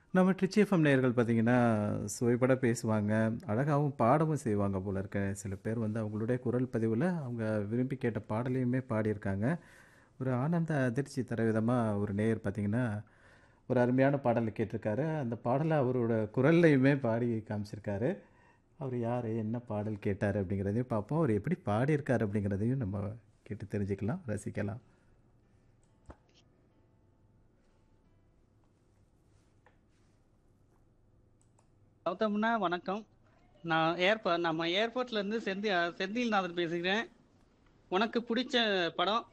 நம்ம ட்ரிச்சி எஃப்எம் நேயர்கள் பார்த்தீங்கன்னா, சுவைபட பேசுவாங்க. அழகாவும் பாடவும் செய்வாங்க போல இருக்க. சில பேர் வந்து அவங்களுடைய குரல் பதிவுல அவங்க விரும்பி கேட்ட பாடலையுமே பாடியிருக்காங்க. ஒரு ஆனந்த அதிர்ச்சி தர விதமா ஒரு நேயர் பார்த்தீங்கன்னா, ஒரு அருமையான பாடல் கேட்டிருக்காரு. அந்த பாடல அவரோட குரல்லயுமே பாடி காமிச்சிருக்காரு. அவரு யாரு? என்ன பாடல் கேட்டாரு? அப்படிங்கிறதையும் பார்ப்போம். அவர் எப்படி பாடியிருக்காரு? அப்படிங்கிறதையும் நம்ம கேட்டு தெரிஞ்சுக்கலாம், ரசிக்கலாம். கௌதம்ண்ணா வணக்கம். நான் ஏர்ப நம்ம ஏர்போர்ட்லேருந்து செந்தி செந்தில்நாதன் பேசுகிறேன். உனக்கு பிடிச்ச படம்